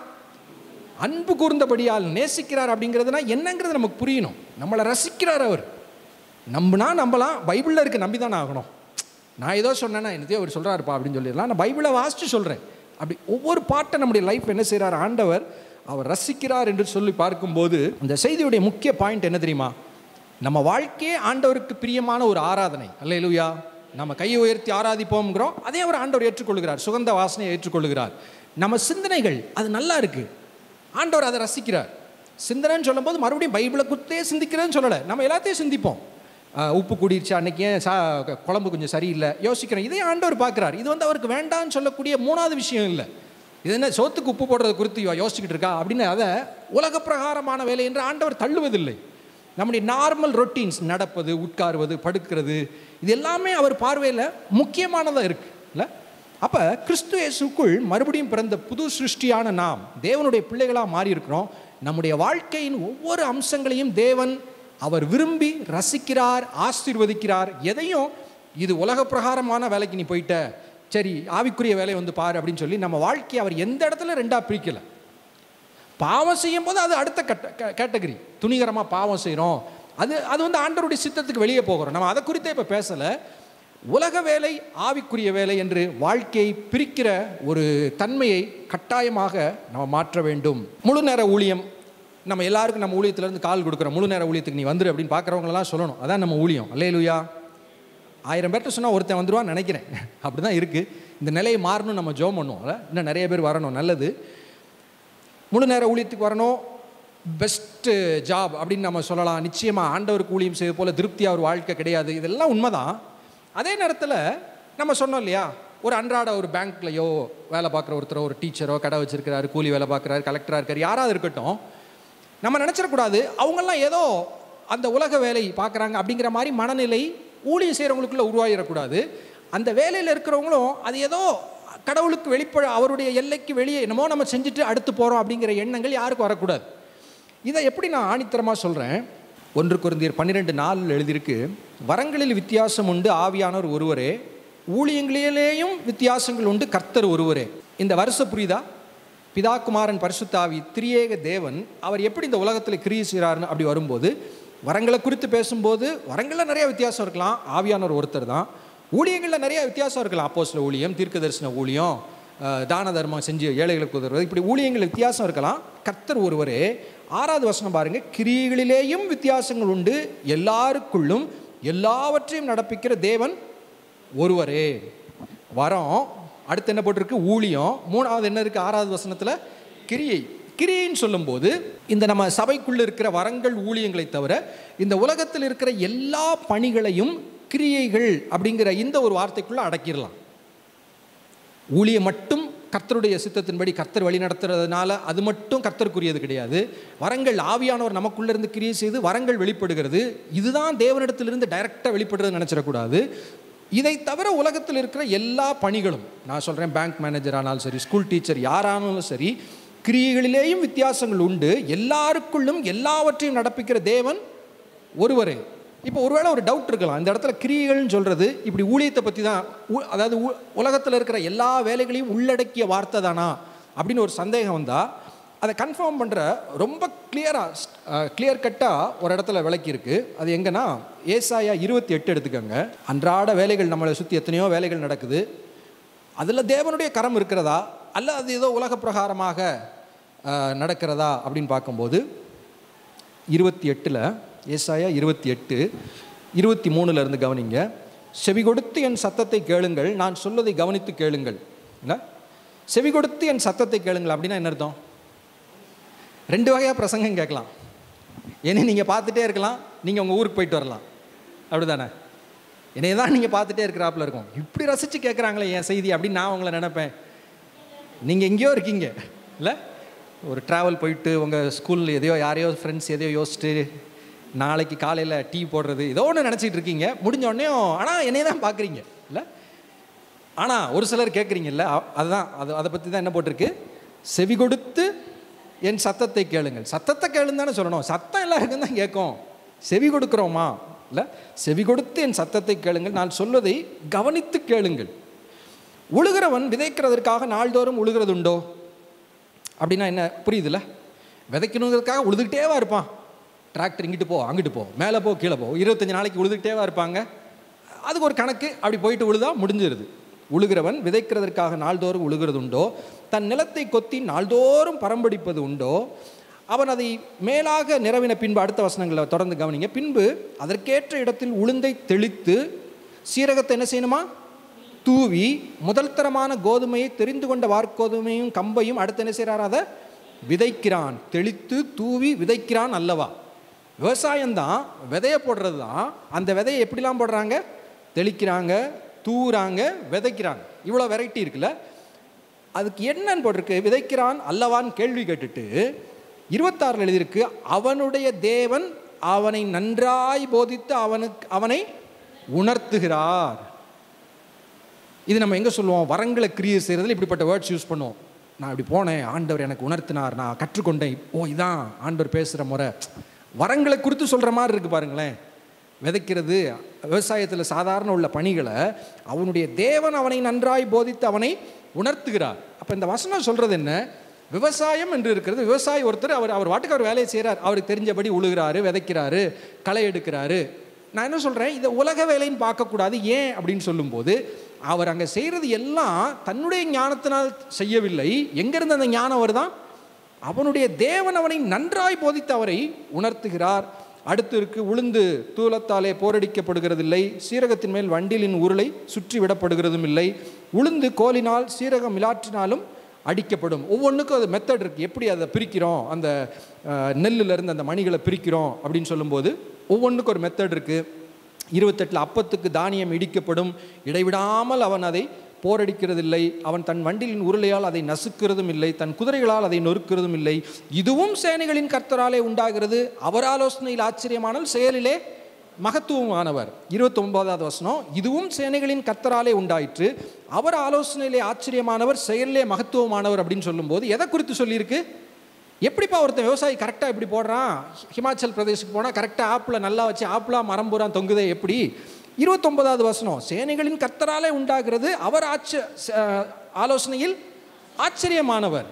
அன்பு கூர்ந்தபடியால் நேசிக்கிறார் அப்படிங்கிறதுனா என்னங்கிறது நமக்கு புரியணும் நம்மளை ரசிக்கிறார் அவர் நம்பினா நம்பலாம் பைபிளில் இருக்க நம்பி தானே ஆகணும் நான் ஏதோ சொன்னேன்னா என்னத்தையோ அவர் சொல்கிறாருப்பா அப்படின்னு சொல்லிடலாம் நான் பைபிளை வாசித்து சொல்கிறேன் அப்படி ஒவ்வொரு பாட்டை நம்முடைய லைஃப் என்ன செய்கிறார் ஆண்டவர் அவர் ரசிக்கிறார் என்று சொல்லி பார்க்கும்போது இந்த செய்தியுடைய முக்கிய பாயிண்ட் என்ன தெரியுமா நம்ம வாழ்க்கையே ஆண்டவருக்கு பிரியமான ஒரு ஆராதனை அல்லேலூயா நம்ம கையை உயர்த்தி ஆராதிப்போம்ங்கிறோம் அதே அவர் ஆண்டவர் ஏற்றுக்கொள்கிறார் சுகந்த வாசனையை ஏற்றுக்கொள்கிறார் நம்ம சிந்தனைகள் அது நல்லா இருக்கு ஆண்டவர் அதை ரசிக்கிறார் சிந்தனைன்னு சொல்லும்போது மறுபடியும் பைபிளை குத்தே சிந்திக்கிறேன்னு சொல்லலை நம்ம எல்லாத்தையும் சிந்திப்போம் ஆஹ் உப்பு கூடிருச்சு அன்னைக்கு ஏன் சா குழம்பு கொஞ்சம் சரியில்லை யோசிக்கிறோம் இதே ஆண்டவர் பார்க்குறார் இது வந்து அவருக்கு வேண்டாம்னு சொல்லக்கூடிய மூணாவது விஷயம் இல்லை இது என்ன சோத்துக்கு உப்பு போடுறது குறித்து இவ யோசிச்சுக்கிட்டு இருக்கா அப்படின்னு அதை உலக பிரகாரமான வேலை என்று ஆண்டவர் தள்ளுவதில்லை நம்முடைய நார்மல் ரொட்டீன்ஸ் நடப்பது உட்காருவது படுக்கிறது இது எல்லாமே அவர் பார்வையில் முக்கியமானதாக இருக்கு இல்லை அப்போ கிறிஸ்து இயேசுக்குள் மறுபடியும் பிறந்த புது சிருஷ்டியான நாம் தேவனுடைய பிள்ளைகளாக மாறி இருக்கிறோம் நம்முடைய வாழ்க்கையின் ஒவ்வொரு அம்சங்களையும் தேவன் அவர் விரும்பி ரசிக்கிறார் ஆசீர்வதிக்கிறார் எதையும் இது உலக பிரகாரமான வேலைக்கு நீ போயிட்ட சரி ஆவிக்குரிய வேலையை வந்து பாரு அப்படின்னு சொல்லி நம்ம வாழ்க்கையை அவர் எந்த இடத்துல ரெண்டாக பிரிக்கலை பாவம் செய்யும் போது அது அடுத்த கட்ட கேட்டகரி துணிகரமாக பாவம் செய்கிறோம் அது அது வந்து ஆண்டவருடைய சித்தத்துக்கு வெளியே போகிறோம் நம்ம அதை குறித்தே இப்போ பேசலை உலக வேலை ஆவிக்குரிய வேலை என்று வாழ்க்கையை பிரிக்கிற ஒரு தன்மையை கட்டாயமாக நம்ம மாற்ற வேண்டும் முழு நேர ஊழியம் நம்ம எல்லாருக்கும் நம்ம ஊழியத்திலேருந்து கால் கொடுக்குறோம் முழு நேர ஊழியத்துக்கு நீ வந்துரு அப்படின்னு பார்க்குறவங்களெல்லாம் சொல்லணும் அதான் நம்ம ஊழியம் அல்லேலூயா ஆயிரம் பேர்ட்ட சொன்னால் ஒருத்தன் வந்துடுவான்னு நினைக்கிறேன் அப்படி தான் இருக்குது இந்த நிலையை மாறணும் நம்ம ஜோம் பண்ணுவோம் இல்ல? இன்னும் நிறைய பேர் வரணும் நல்லது முழு நேர ஊழியத்துக்கு வரணும் பெஸ்ட்டு ஜாப் அப்படின்னு நம்ம சொல்லலாம் நிச்சயமாக ஆண்டவருக்கு ஊழியம் செய்வது போல திருப்தியாக ஒரு வாழ்க்கை கிடையாது இதெல்லாம் உண்மைதான் அதே நேரத்தில் நம்ம சொன்னோம் இல்லையா ஒரு அன்றாட ஒரு பேங்க்லையோ வேலை பார்க்குற ஒருத்தரோ ஒரு டீச்சரோ கடை வச்சிருக்கிறாரு கூலி வேலை பார்க்குறாரு கலெக்டராக இருக்கார் யாராவது இருக்கட்டும் நம்ம நினச்சிடக்கூடாது அவங்கெல்லாம் ஏதோ அந்த உலக வேலை பார்க்குறாங்க அப்படிங்கிற மாதிரி மனநிலை ஊழியம் செய்கிறவங்களுக்குள்ள உருவாகிடக்கூடாது அந்த வேலையில் இருக்கிறவங்களும் அது ஏதோ கடவுளுக்கு வெளிப்பட அவருடைய எல்லைக்கு வெளியே என்னமோ நம்ம செஞ்சுட்டு அடுத்து போகிறோம் அப்படிங்கிற எண்ணங்கள் யாருக்கும் வரக்கூடாது இதை எப்படி நான் ஆணித்தரமாக சொல்கிறேன் ஒன்று குருந்தியர் பன்னிரெண்டு நாளில் எழுதியிருக்கு வரங்களில் வித்தியாசம் உண்டு ஆவியானவர் ஒருவரே ஊழியங்களிலேயும் வித்தியாசங்கள் உண்டு கர்த்தர் ஒருவரே இந்த வருஷம் புரியுதா பிதா குமாரன் பரிசுத்தாவி திரியேக தேவன் அவர் எப்படி இந்த உலகத்தில் கிரியை செய்கிறாருன்னு அப்படி வரும்போது வரங்களை குறித்து பேசும்போது வரங்களில் நிறைய வித்தியாசம் இருக்கலாம் ஆவியானவர் ஒருத்தர் தான் ஊழியங்களில் நிறைய வித்தியாசம் இருக்கலாம் அப்போஸ்ல ஊழியம் தீர்க்க தரிசன ஊழியம் அஹ், தான தர்மம் செஞ்சு ஏழைகளுக்கு உதவுறது இப்படி ஊழியங்கள் வித்தியாசம் இருக்கலாம் கர்த்தர் ஒருவரே ஆறாவது வசனம் பாருங்க கிரியைகளிலேயும் வித்தியாசங்கள் உண்டு எல்லாருக்குள்ளும் எல்லாவற்றையும் நடப்பிக்கிற தேவன் ஒருவரே வரம் அடுத்து என்ன போட்டிருக்கு ஊழியம் மூணாவது என்ன இருக்குது ஆறாவது வசனத்தில் கிரியை கிரியைன்னு சொல்லும்போது இந்த நம்ம சபைக்குள்ள இருக்கிற வரங்கள் ஊழியங்களை தவிர இந்த உலகத்தில் இருக்கிற எல்லா பணிகளையும் கிரியைகள் அப்படிங்கிற இந்த ஒரு வார்த்தைக்குள்ள அடக்கிடலாம் ஊழியம் மட்டும் கர்த்தருடைய சித்தத்தின்படி கர்த்தர் வழி நடத்துறதுனால அது மட்டும் கர்த்தருக்குரியது கிடையாது வரங்கள் ஆவியானவர் நமக்குள்ள இருந்து கிரியை செய்து வரங்கள் வெளிப்படுகிறது இதுதான் தேவனிடத்திலிருந்து டைரக்டாக வெளிப்படுறதுன்னு நினச்சிடக்கூடாது இதை தவிர உலகத்தில் இருக்கிற எல்லா பணிகளும் நான் சொல்கிறேன் பேங்க் மேனேஜர் ஆனாலும் சரி ஸ்கூல் டீச்சர் யாரானாலும் சரி கிரியைகளிலேயும் வித்தியாசங்கள் உண்டு எல்லாருக்குள்ளும் எல்லாவற்றையும் நடப்பிக்கிற தேவன் ஒருவரே இப்போ ஒருவேளை ஒரு டவுட் இருக்கலாம் இந்த இடத்துல கிரியைகள்னு சொல்கிறது இப்படி ஊழியத்தை பற்றி தான் ஊ- அதாவது ஊ- உலகத்தில் இருக்கிற எல்லா வேலைகளையும் உள்ளடக்கிய வார்த்தை தானா அப்படின்னு ஒரு சந்தேகம் வந்தால் அதை கன்ஃபார்ம் பண்ணுற ரொம்ப கிளியராக கிளியர் கட்டாக ஒரு இடத்துல விளக்கியிருக்கு அது எங்கன்னா ஏசாயா இருபத்தி எட்டு எடுத்துக்கோங்க அன்றாட வேலைகள் நம்மளை சுற்றி எத்தனையோ வேலைகள் நடக்குது அதில் தேவனுடைய கரம் இருக்கிறதா அல்ல அது ஏதோ உலக பிரகாரமாக அஹ், நடக்கிறதா அப்படின்னு பார்க்கும்போது இருபத்தி எட்டில் ஏசாயா இருபத்தி எட்டு இருபத்தி மூணுல இருந்து கவனிங்க செவி கொடுத்து என் சத்தத்தை கேளுங்கள் நான் சொல்வதை கவனித்து கேளுங்கள் என்ன செவி கொடுத்து என் சத்தத்தை கேளுங்கள் அப்படின்னா என்ன அர்த்தம் ரெண்டு வகையாக பிரசங்கம் கேட்கலாம் என்னை நீங்கள் பார்த்துட்டே இருக்கலாம் நீங்கள் உங்கள் ஊருக்கு போயிட்டு வரலாம் அப்படிதானே என்னைய தான் நீங்கள் பார்த்துட்டே இருக்கிறாப்புல இருக்கும் இப்படி ரசித்து கேட்குறாங்களே என் செய்தி அப்படின்னு நான் உங்களை நினைப்பேன் நீங்கள் எங்கேயோ இருக்கீங்க இல்லை ஒரு ட்ராவல் போயிட்டு உங்கள் ஸ்கூலில் எதையோ யாரையோ ஃப்ரெண்ட்ஸ் எதையோ யோசிச்சுட்டு நாளைக்கு காலையில் டீ போடுறது ஏதோ ஒன்று நினச்சிட்டு இருக்கீங்க முடிஞ்ச உடனே ஆனால் என்னைய தான் பார்க்குறீங்க இல்லை ஆனால் ஒரு சிலர் கேட்குறீங்கல்ல அ- அதுதான் அது அதை பற்றி தான் என்ன போட்டிருக்கு செவி கொடுத்து என் சத்தத்தை கேளுங்கள் சத்தத்தை கேளுன்னு தானே சொல்லணும் சத்தம் எல்லாருக்கும் தான் கேட்கும் செவி கொடுக்குறோமா இல்லை செவி கொடுத்து என் சத்தத்தை கேளுங்கள் நான் சொல்வதை கவனித்து கேளுங்கள் உழுகிறவன் விதைக்கிறதற்காக நாள்தோறும் உழுகிறதுண்டோ அப்படின்னா என்ன புரியுதுல்ல விதைக்கணுங்கிறதுக்காக உழுதுகிட்டேவா இருப்பான் டிராக்டர் இங்கிட்டு போ அங்கிட்டு போ மேலே போ கீழே போ இருபத்தஞ்சு நாளைக்கு உழுதுகிட்டேவா இருப்பாங்க அதுக்கு ஒரு கணக்கு அப்படி போயிட்டு உழுதா முடிஞ்சிருது உழுகிறவன் விதைக்கிறதற்காக நாள்தோறும் உழுகிறது உண்டோ தன் நிலத்தை கொத்தி நாள்தோறும் பரம்படிப்பது உண்டோ அவன் அதை மேலாக நிறவின பின்பு அடுத்த வசனங்களை தொடர்ந்து கவனிங்க பின்பு அதற்கேற்ற இடத்தில் உளுந்தை தெளித்து சீரகத்தை என்ன செய்யணுமா தூவி முதல் தரமான கோதுமையை தெரிந்து கொண்ட வார்கோதுமையும் கம்பையும் அடுத்து என்ன செய்கிறார் அதை விதைக்கிறான் தெளித்து தூவி விதைக்கிறான் அல்லவா விவசாயம்தான் விதைய போடுறது தான் அந்த விதையை எப்படிலாம் போடுறாங்க தெளிக்கிறாங்க தூவுறாங்க விதைக்கிறாங்க இவ்வளோ வெரைட்டி இருக்குல்ல அதுக்கு என்னன்னு போட்டிருக்கு விதைக்கிறான் அல்லவான்னு கேள்வி கேட்டுட்டு இருபத்தாறில் எழுதியிருக்கு அவனுடைய தேவன் அவனை நன்றாய் போதித்து அவனுக்கு அவனை உணர்த்துகிறார் இது நம்ம எங்கே சொல்லுவோம் வரங்களை கிரியை செய்கிறதுல இப்படிப்பட்ட வேர்ட்ஸ் யூஸ் பண்ணுவோம் நான் இப்படி போனேன் ஆண்டவர் எனக்கு உணர்த்தினார் நான் கற்றுக்கொண்டேன் ஓ இதான் ஆண்டவர் பேசுகிற முறை வரங்களை குறித்து சொல்கிற மாதிரி இருக்குது பாருங்களேன் விதைக்கிறது விவசாயத்தில் சாதாரண உள்ள பணிகளை அவனுடைய தேவன் அவனை நன்றாய் போதித்து அவனை உணர்த்துகிறார் அப்போ இந்த வசனம் சொல்கிறது என்ன விவசாயம் என்று இருக்கிறது விவசாயி ஒருத்தர் அவர் அவர் வாட்டுக்கு அவர் வேலையை செய்கிறார் அவருக்கு தெரிஞ்சபடி உழுகிறாரு விதைக்கிறாரு களை எடுக்கிறாரு நான் என்ன சொல்கிறேன் இதை உலக வேலைன்னு பார்க்கக்கூடாது ஏன் அப்படின்னு சொல்லும்போது அவர் அங்கே செய்கிறது எல்லாம் தன்னுடைய ஞானத்தினால் செய்யவில்லை எங்கேருந்து அந்த ஞானம் வருதான் அவனுடைய தேவன் அவனை நன்றாய் போதித்து அவரை உணர்த்துகிறார் அடுத்து இருக்கு உளுந்து தூலத்தாலே போரடிக்கப்படுகிறதில்லை சீரகத்தின் மேல் வண்டிலின் உருளை சுற்றி விடப்படுகிறதும் இல்லை உளுந்து கோலினால் சீரகம் மிலாற்றினாலும் அடிக்கப்படும் ஒவ்வொன்றுக்கும் அது மெத்தட் இருக்குது எப்படி அதை பிரிக்கிறோம் அந்த அஹ், நெல்லுல இருந்து அந்த மணிகளை பிரிக்கிறோம் அப்படின்னு சொல்லும்போது ஒவ்வொன்றுக்கும் ஒரு மெத்தட் இருக்குது இருபத்தெட்டில் அப்பத்துக்கு தானியம் இடிக்கப்படும் இடைவிடாமல் அவன் அதை போரடிக்கிறதில்லை அவன் தன் வண்டிலின் உருளையால் அதை நசுக்கிறதும் இல்லை தன் குதிரைகளால் அதை நொறுக்கிறதும் இல்லை இதுவும் சேனைகளின் கர்த்தராலே உண்டாகிறது அவர் ஆலோசனையில் ஆச்சரியமானால் செயலிலே மகத்துவமானவர் இருபத்தொன்பதாவது வசனம் இதுவும் சேனைகளின் கர்த்தராலே உண்டாயிற்று அவர் ஆலோசனையிலே ஆச்சரியமானவர் செயலிலே மகத்துவமானவர் அப்படின்னு சொல்லும்போது எதை குறித்து சொல்லியிருக்கு எப்படிப்பா ஒருத்தன் விவசாயி கரெக்டாக இப்படி போடுறான் ஹிமாச்சல் பிரதேசுக்கு போனால் கரெக்டாக ஆப்பில் நல்லா வச்சு ஆப்பிளாக மரம் பூரா தொங்குதே எப்படி இருபத்தொன்பதாவது வசனம் சேனைகளின் கர்த்தராலே உண்டாகிறது அவர் ஆச்ச ச- ஆலோசனையில் ஆச்சரியமானவர்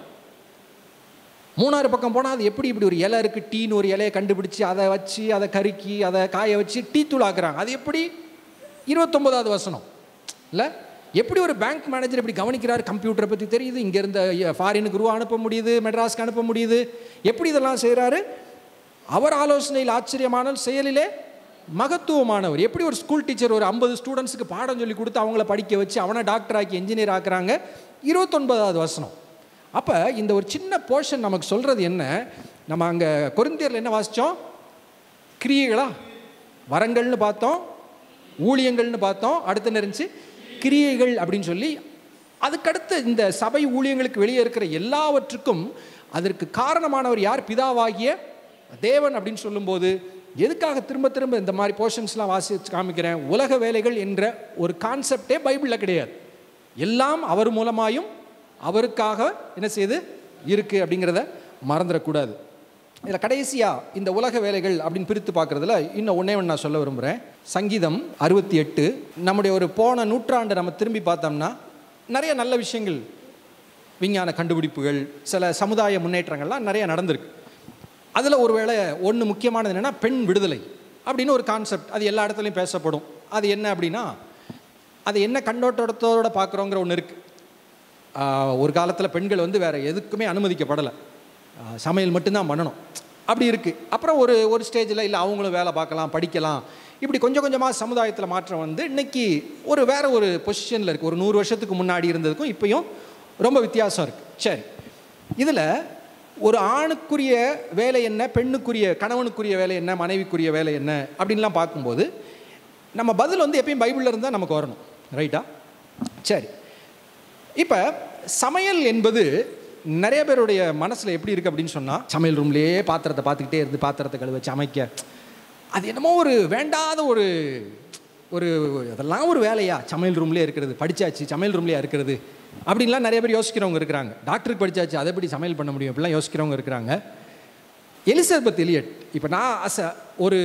மூணாறு பக்கம் போனால் அது எப்படி இப்படி ஒரு இலை இருக்குது டீன்னு ஒரு இலையை கண்டுபிடிச்சு அதை வச்சு அதை கருக்கி அதை காய வச்சு டீ தூள் ஆக்குறாங்க அது எப்படி இருபத்தொம்போதாவது வசனம் இல்லை எப்படி ஒரு பேங்க் மேனேஜர் இப்படி கவனிக்கிறார் கம்ப்யூட்டரை பற்றி தெரியுது இங்கேருந்து ஃபாரினுக்கு ரூபா அனுப்ப முடியுது மெட்ராஸ்க்கு அனுப்ப முடியுது எப்படி இதெல்லாம் செய்கிறாரு அவர் ஆலோசனையில் ஆச்சரியமானால் செயலிலே மகத்துவமானவர் எப்படி ஒரு ஸ்கூல் டீச்சர் ஒரு ஐம்பது ஸ்டூடெண்ட்ஸுக்கு பாடம் சொல்லி கொடுத்து அவங்கள படிக்க வச்சு அவனை டாக்டர் ஆக்கி என்ஜினியர் ஆக்குறாங்க இருபத்தொன்பதாவது வசனம் அப்போ இந்த ஒரு சின்ன போர்ஷன் நமக்கு சொல்கிறது என்ன நம்ம அங்கே கொரிந்தியரில் என்ன வாசித்தோம் கிரியைகளா வரங்கள்னு பார்த்தோம் ஊழியங்கள்னு பார்த்தோம் அடுத்து என்ன இருந்துச்சு கிரியைகள் அப்படின்னு சொல்லி அதுக்கடுத்து இந்த சபை ஊழியங்களுக்கு வெளியே இருக்கிற எல்லாவற்றுக்கும் அதற்கு காரணமானவர் யார் பிதாவாகிய தேவன் அப்படின்னு சொல்லும்போது எதுக்காக திரும்ப திரும்ப இந்த மாதிரி போர்ஷன்ஸ்லாம் வாசித்து காமிக்கிறேன் உலக வேலைகள் என்ற ஒரு கான்செப்டே பைபிளில் கிடையாது எல்லாம் அவர் மூலமாயும் அவருக்காக என்ன செய்யுது இருக்குது அப்படிங்கிறத மறந்துடக்கூடாது இதில் கடைசியாக இந்த உலக வேலைகள் அப்படின்னு பிரித்து பார்க்குறதுல இன்னும் ஒன்றே ஒன்று நான் சொல்ல விரும்புகிறேன் சங்கீதம் அறுபத்தி எட்டு நம்முடைய ஒரு போன நூற்றாண்டை நம்ம திரும்பி பார்த்தோம்னா நிறைய நல்ல விஷயங்கள் விஞ்ஞான கண்டுபிடிப்புகள் சில சமுதாய முன்னேற்றங்கள்லாம் நிறைய நடந்திருக்கு அதில் ஒரு வேளை ஒன்று முக்கியமானது என்னென்னா பெண் விடுதலை அப்படின்னு ஒரு கான்செப்ட் அது எல்லா இடத்துலையும் பேசப்படும் அது என்ன அப்படின்னா அது என்ன கண்ணோட்டத்தோட பார்க்குறோங்கிற ஒன்று இருக்குது ஒரு காலத்தில் பெண்கள் வந்து வேறு எதுக்குமே அனுமதிக்கப்படலை ஆஹ் சமையல் மட்டும்தான் பண்ணணும் அப்படி இருக்குது அப்புறம் ஒரு ஒரு ஸ்டேஜில் இல்லை அவங்களும் வேலை பார்க்கலாம் படிக்கலாம் இப்படி கொஞ்சம் கொஞ்சமாக சமுதாயத்தில் மாற்றம் வந்து இன்னைக்கு ஒரு வேற ஒரு பொசிஷனில் இருக்குது ஒரு நூறு வருஷத்துக்கு முன்னாடி இருந்ததுக்கும் இப்பயும் ரொம்ப வித்தியாசம் இருக்குது சரி இதில் ஒரு ஆணுக்குரிய வேலை என்ன பெண்ணுக்குரிய கணவனுக்குரிய வேலை என்ன மனைவிக்குரிய வேலை என்ன அப்படின்லாம் பார்க்கும்போது நம்ம பதில் வந்து எப்பயும் பைபிளில் இருந்தால் நமக்கு வரணும் ரைட்டா சரி இப்போ சமையல் என்பது நிறைய பேருடைய மனசில் எப்படி இருக்குது அப்படின்னு சொன்னால் சமையல் ரூம்லேயே பாத்திரத்தை பார்த்துக்கிட்டே இருந்து பாத்திரத்தை கழுவ சமைக்க அது என்னமோ ஒரு வேண்டாத ஒரு ஒரு அதெல்லாம் ஒரு வேலையா சமையல் ரூம்லேயே இருக்கிறது படித்தாச்சு சமையல் ரூம்லேயே இருக்கிறது அப்படின்லாம் நிறைய பேர் யோசிக்கிறவங்க இருக்கிறாங்க டாக்டருக்கு படித்தாச்சு அதை எப்படி சமையல் பண்ண முடியும் அப்படிலாம் யோசிக்கிறவங்க இருக்கிறாங்க எலிசபெத் எலியட் இப்போ நான் அச ஒரு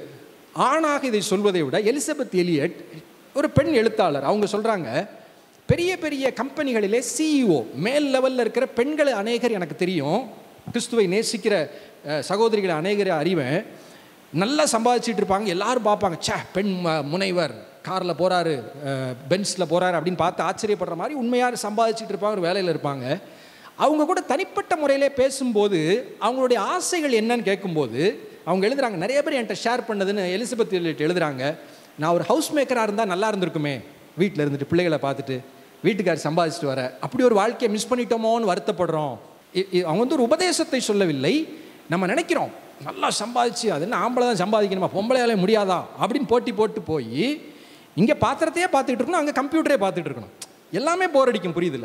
ஆணாக இதை சொல்வதை விட எலிசபெத் எலியட் ஒரு பெண் எழுத்தாளர் அவங்க சொல்கிறாங்க பெரிய பெரிய கம்பெனிகளிலே சிஇஓ மேல் லெவலில் இருக்கிற பெண்களை அநேகர் எனக்கு தெரியும் கிறிஸ்துவை நேசிக்கிற அஹ், சகோதரிகளை அநேகரை அறிவேன் நல்லா சம்பாதிச்சிட்டு இருப்பாங்க எல்லாரும் பார்ப்பாங்க ச்சே பெண் ம- முனைவர் காரில் போகிறாரு பென்ஸில் போகிறாரு அப்படின்னு பார்த்து ஆச்சரியப்படுற மாதிரி உண்மையாக சம்பாதிச்சிட்டு இருப்பாங்க ஒரு வேலையில் இருப்பாங்க அவங்க கூட தனிப்பட்ட முறையிலே பேசும்போது அவங்களுடைய ஆசைகள் என்னன்னு கேட்கும்போது அவங்க எழுதுறாங்க நிறைய பேர் என்கிட்ட ஷேர் பண்ணதுன்னு எலிசபெத் எலியட் எழுதுறாங்க நான் ஒரு ஹவுஸ் மேக்கராக இருந்தால் நல்லா இருந்திருக்குமே வீட்டில் இருந்துட்டு பிள்ளைகளை பார்த்துட்டு வீட்டுக்கார் சம்பாதிச்சுட்டு வர அப்படி ஒரு வாழ்க்கையை மிஸ் பண்ணிட்டோமோன்னு வருத்தப்படுறோம் இ- இ- அவங்க வந்து ஒரு உபதேசத்தை சொல்லவில்லை நம்ம நினைக்கிறோம் நல்லா சம்பாதிச்சு அது என்ன ஆம்பளை தான் சம்பாதிக்கணுமா பொம்பளையாலே முடியாதா அப்படின்னு போட்டி போட்டு போய் இங்கே பாத்திரத்தையே பார்த்துட்டு இருக்கணும் அங்கே கம்ப்யூட்டரே பார்த்துட்டு இருக்கணும் எல்லாமே போர் அடிக்கும் புரியுதுல்ல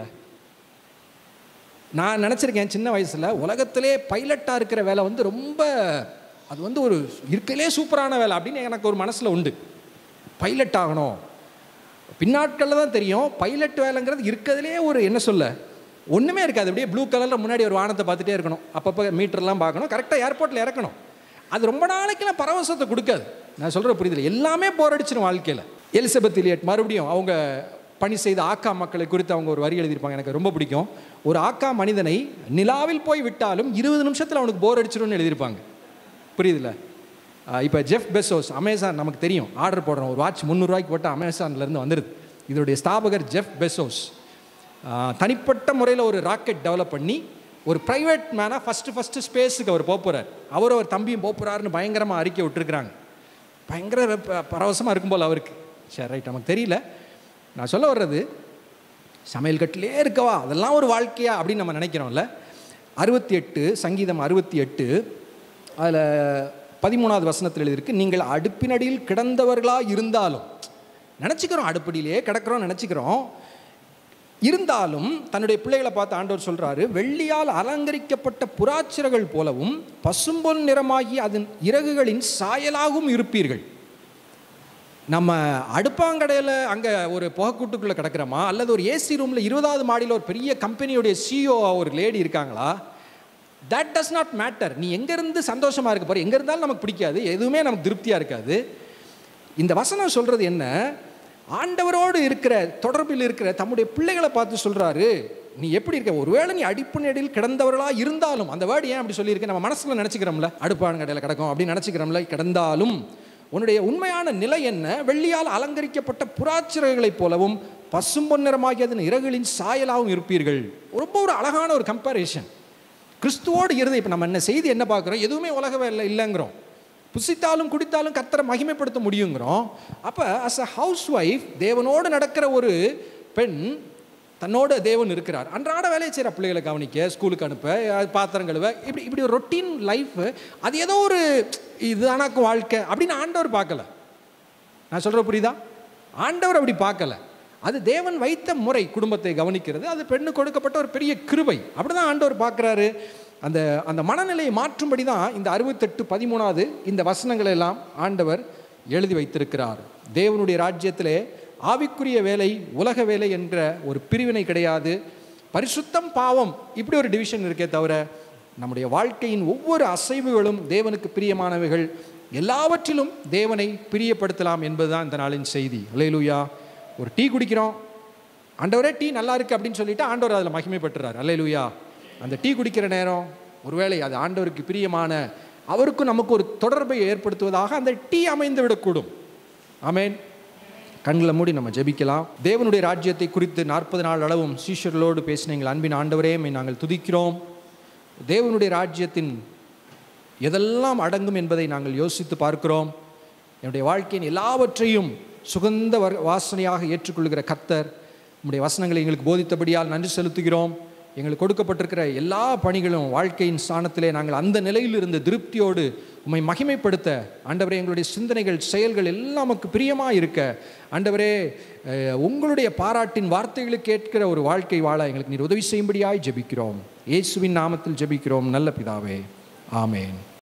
நான் நினச்சிருக்கேன் சின்ன வயசில் உலகத்திலே பைலட்டாக இருக்கிற வேலை வந்து ரொம்ப அது வந்து ஒரு இருக்கலே சூப்பரான வேலை அப்படின்னு எனக்கு ஒரு மனசில் உண்டு பைலட் ஆகணும் பின்னாட்களில் தான் தெரியும் பைலட் வேலைங்கிறது இருக்கிறதுலே ஒரு என்ன சொல்ல ஒன்றுமே இருக்காது அப்படியே ப்ளூ கலரில் முன்னாடி ஒரு வானத்தை பார்த்துட்டே இருக்கணும் அப்பப்போ மீட்டர்லாம் பார்க்கணும் கரெக்டாக ஏர்போர்ட்டில் இறக்கணும் அது ரொம்ப நாளைக்கெல்லாம் பரவசத்தை கொடுக்காது நான் சொல்கிற புரியுதில்ல எல்லாமே போர் அடிச்சிடும் வாழ்க்கையில் எலிசபெத் இலியட் மறுபடியும் அவங்க பணி செய்த ஆக்கா மக்களை குறித்து அவங்க ஒரு வரி எழுதியிருப்பாங்க எனக்கு ரொம்ப பிடிக்கும் ஒரு ஆக்கா மனிதனை நிலாவில் போய் விட்டாலும் இருபது நிமிஷத்தில் அவனுக்கு போர் அடிச்சிடும்னு எழுதியிருப்பாங்க புரியுதுல்ல இப்போ ஜெஃப் பெசோஸ் அமேசான் நமக்கு தெரியும் ஆர்டர் போடுறோம் ஒரு வாட்ச் முந்நூறுரூவாய்க்கு போட்டால் அமேசான்லேருந்து வந்துடுது இதோடைய ஸ்தாபகர் ஜெஃப் பெசோஸ் ஆஹ், தனிப்பட்ட முறையில் ஒரு ராக்கெட் டெவலப் பண்ணி ஒரு ப்ரைவேட் மேனாக ஃபஸ்ட்டு ஃபஸ்ட்டு ஸ்பேஸுக்கு அவர் போக போகிறார் அவர் அவர் தம்பியும் போக போகிறாருன்னு பயங்கரமாக அறிக்கை விட்டுருக்குறாங்க பயங்கர ப- பரவசமாக இருக்கும் போல் அவருக்கு சரி ரைட் நமக்கு தெரியல நான் சொல்ல வர்றது சமையல் கட்டிலே இருக்கவா அதெல்லாம் ஒரு வாழ்க்கையா அப்படின்னு நம்ம நினைக்கிறோம்ல அறுபத்தி எட்டு சங்கீதம் அறுபத்தி எட்டு அதில் பதிமூணாவது வசனத்தில் எழுதியிருக்கு நீங்கள் அடுப்பினடியில் கிடந்தவர்களாக இருந்தாலும் நினச்சிக்கிறோம் அடுப்படியிலே கிடக்கிறோம் நினச்சிக்கிறோம் இருந்தாலும் தன்னுடைய பிள்ளைகளை பார்த்து ஆண்டவர் சொல்றாரு வெள்ளியால் அலங்கரிக்கப்பட்ட புறாச்சிறகள் போலவும் பசும்பொன் நிறமாகி அதன் இறகுகளின் சாயலாகவும் இருப்பீர்கள் நம்ம அடுப்பாங்கடையில் அங்கே ஒரு புகைக்கூட்டுக்குள்ளே கிடக்கிறோமா அல்லது ஒரு ஏசி ரூமில் இருபதாவது மாடியில் ஒரு பெரிய கம்பெனியுடைய சிஓ ஒரு லேடி இருக்காங்களா தட் டஸ் நாட் மேட்டர் நீ எங்கேருந்து சந்தோஷமாக இருக்க போகிற எங்கே இருந்தாலும் நமக்கு பிடிக்காது எதுவுமே நமக்கு திருப்தியாக இருக்காது இந்த வசனம் சொல்கிறது என்ன ஆண்டவரோடு இருக்கிற தொடர்பில் இருக்கிற தம்முடைய பிள்ளைகளை பார்த்து சொல்கிறாரு நீ எப்படி இருக்க ஒருவேளை நீ அடிப்பு நெடில் கிடந்தவர்களாக இருந்தாலும் அந்த வேர்டு ஏன் அப்படி சொல்லியிருக்க நம்ம மனசில் நினச்சிக்கிறோம்ல அடுப்பான கடையில் கிடக்கும் அப்படின்னு நினச்சிக்கிறோம்ல கிடந்தாலும் உன்னுடைய உண்மையான நிலை என்ன வெள்ளியால் அலங்கரிக்கப்பட்ட புறாச்சிறகுகளைப் போலவும் பசும்பொன் நிறமாகிய அதன் இறகுகளின் சாயலாகவும் இருப்பீர்கள் ரொம்ப ஒரு அழகான ஒரு கம்பேரிஷன் கிறிஸ்துவோடு இருந்து இப்போ நம்ம என்ன செய்தி என்ன பார்க்குறோம் எதுவுமே உலக வேலை இல்லைங்கிறோம் புசித்தாலும் குடித்தாலும் கர்த்தரை மகிமைப்படுத்த முடியுங்கிறோம் அப்போ அஸ் அ ஹவுஸ் ஒய்ஃப் தேவனோடு நடக்கிற ஒரு பெண் தன்னோட தேவன் இருக்கிறார் அன்றாட வேலையை செய்கிற பிள்ளைகளை கவனிக்க ஸ்கூலுக்கு அனுப்ப அது பாத்திரம் கழுவ இப்படி இப்படி ஒரு ரொட்டீன் லைஃப் அது ஏதோ ஒரு இதுதானாக்கும் வாழ்க்கை அப்படின்னு ஆண்டவர் பார்க்கல நான் சொல்கிற புரியுதா ஆண்டவர் அப்படி பார்க்கல அது தேவன் வைத்த முறை குடும்பத்தை கவனிக்கிறது அது பெண்ணு கொடுக்கப்பட்ட ஒரு பெரிய கிருபை அப்படிதான் ஆண்டவர் பார்க்குறாரு அந்த அந்த மனநிலையை மாற்றும்படி தான் இந்த அறுபத்தெட்டு பதிமூணாவது இந்த வசனங்களை எல்லாம் ஆண்டவர் எழுதி வைத்திருக்கிறார் தேவனுடைய ராஜ்யத்திலே ஆவிக்குரிய வேலை உலக வேலை என்ற ஒரு பிரிவினை கிடையாது பரிசுத்தம் பாவம் இப்படி ஒரு டிவிஷன் இருக்கே தவிர நம்முடைய வாழ்க்கையின் ஒவ்வொரு அசைவுகளும் தேவனுக்கு பிரியமானவைகள் எல்லாவற்றிலும் தேவனை பிரியப்படுத்தலாம் என்பதுதான் இந்த நாளின் செய்தி அல்லேலூயா ஒரு டீ குடிக்கிறோம் ஆண்டவரே டீ நல்லா இருக்கு அப்படின்னு சொல்லிட்டு ஆண்டவர் அதில் மகிமைப்பட்டுறார் அல்லேலூயா அந்த டீ குடிக்கிற நேரம் ஒருவேளை அது ஆண்டவருக்கு பிரியமான அவருக்கும் நமக்கு ஒரு தொடர்பை ஏற்படுத்துவதாக அந்த டீ அமைந்து விடக்கூடும் ஆமேன் கண்களை மூடி நம்ம ஜெபிக்கலாம் தேவனுடைய ராஜ்யத்தை குறித்து நாற்பது நாள் அளவும் சீஷர்களோடு பேசின எங்கள் அன்பின் ஆண்டவரே உம்மை நாங்கள் துதிக்கிறோம் தேவனுடைய ராஜ்யத்தின் எதெல்லாம் அடங்கும் என்பதை நாங்கள் யோசித்து பார்க்கிறோம் என்னுடைய வாழ்க்கையின் எல்லாவற்றையும் சுகந்த வர்- வாசனையாக ஏற்றுக்கொள்கிற கத்தர் உம்முடைய வசனங்களை எங்களுக்கு போதித்தபடியால் நன்றி செலுத்துகிறோம் எங்களுக்கு கொடுக்கப்பட்டிருக்கிற எல்லா பணிகளும் வாழ்க்கையின் ஸ்தானத்திலே நாங்கள் அந்த நிலையில் இருந்த திருப்தியோடு உம்மை மகிமைப்படுத்த ஆண்டவரே எங்களுடைய சிந்தனைகள் செயல்கள் எல்லாம் நமக்கு பிரியமாக இருக்க ஆண்டவரே அஹ், உங்களுடைய பாராட்டின் வார்த்தைகளை கேட்கிற ஒரு வாழ்க்கை வாழ எங்களுக்கு நீர் உதவி செய்யும்படியாய் ஜெபிக்கிறோம் இயேசுவின் நாமத்தில் ஜெபிக்கிறோம் நல்ல பிதாவே ஆமேன்